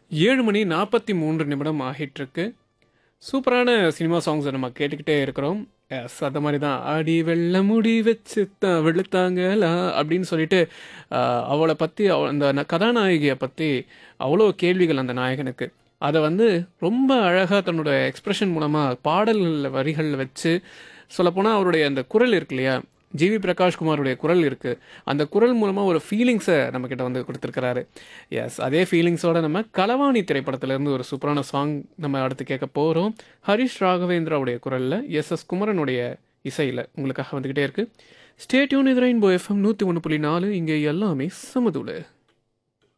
ஏழு மணி நாற்பத்தி மூன்று நிமிடம் ஆகிட்டுருக்கு சூப்பரான சினிமா சாங்ஸை நம்ம கேட்டுக்கிட்டே இருக்கிறோம் எஸ் அந்த மாதிரி தான் அடி வெள்ள முடி வச்சு தான் வெளுத்தாங்களா அப்படின்னு சொல்லிட்டு ஆஹ், அவளை பற்றி அவ அந்த ந- கதாநாயகியை பற்றி அவ்வளோ கேள்விகள் அந்த நாயகனுக்கு அதை வந்து ரொம்ப அழகாக தன்னோட எக்ஸ்பிரஷன் மூலமாக பாடல்கள் வரிகள் வச்சு சொல்லப்போனால் அவருடைய அந்த குரல் இருக்கு இல்லையா ஜிவி பிரகாஷ்குமாருடைய குரல் இருக்குது அந்த குரல் மூலமாக ஒரு ஃபீலிங்ஸை நம்மக்கிட்ட வந்து கொடுத்துருக்கிறாரு எஸ் அதே ஃபீலிங்ஸோட நம்ம களவாணி திரைப்படத்திலேருந்து ஒரு சூப்பரான சாங் நம்ம அடுத்து கேட்க போகிறோம் ஹரிஷ் ராகவேந்திராவுடைய குரலில் எஸ் எஸ் குமரனுடைய இசையில் உங்களுக்காக வந்துக்கிட்டே இருக்குது ஸ்டேட்யூன் இது ரெயின்போ எஃப்எம் நூற்றி ஒன்று புள்ளி நாலு இங்கே எல்லாமே சமதுல